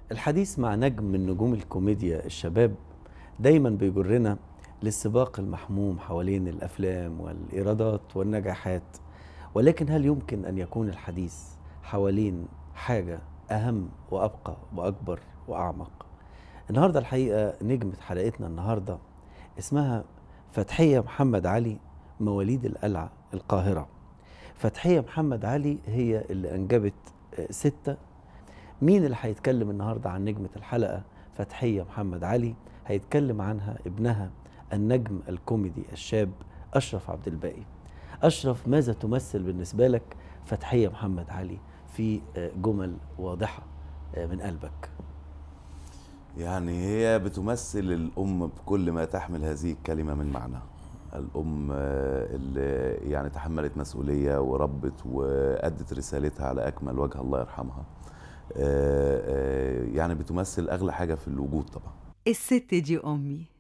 الحديث مع نجم من نجوم الكوميديا الشباب دايما بيجرنا للسباق المحموم حوالين الافلام والايرادات والنجاحات ولكن هل يمكن ان يكون الحديث حوالين حاجه اهم وابقى واكبر واعمق النهارده الحقيقه نجمه حلقتنا النهارده اسمها فتحيه محمد علي مواليد القلعه القاهره فتحيه محمد علي هي اللي انجبت آه، سته مين اللي هيتكلم النهارده عن نجمه الحلقه فتحيه محمد علي هيتكلم عنها ابنها النجم الكوميدي الشاب اشرف عبد الباقي اشرف ماذا تمثل بالنسبه لك فتحيه محمد علي في آه، جمل واضحه آه، من قلبك يعني هي بتمثل الأم بكل ما تحمل هذه الكلمة من معنى الأم آه، اللي يعني تحملت مسؤولية وربت وأدت رسالتها على أكمل وجه الله يرحمها آه، آه، يعني بتمثل أغلى حاجة في الوجود طبعا الست دي أمي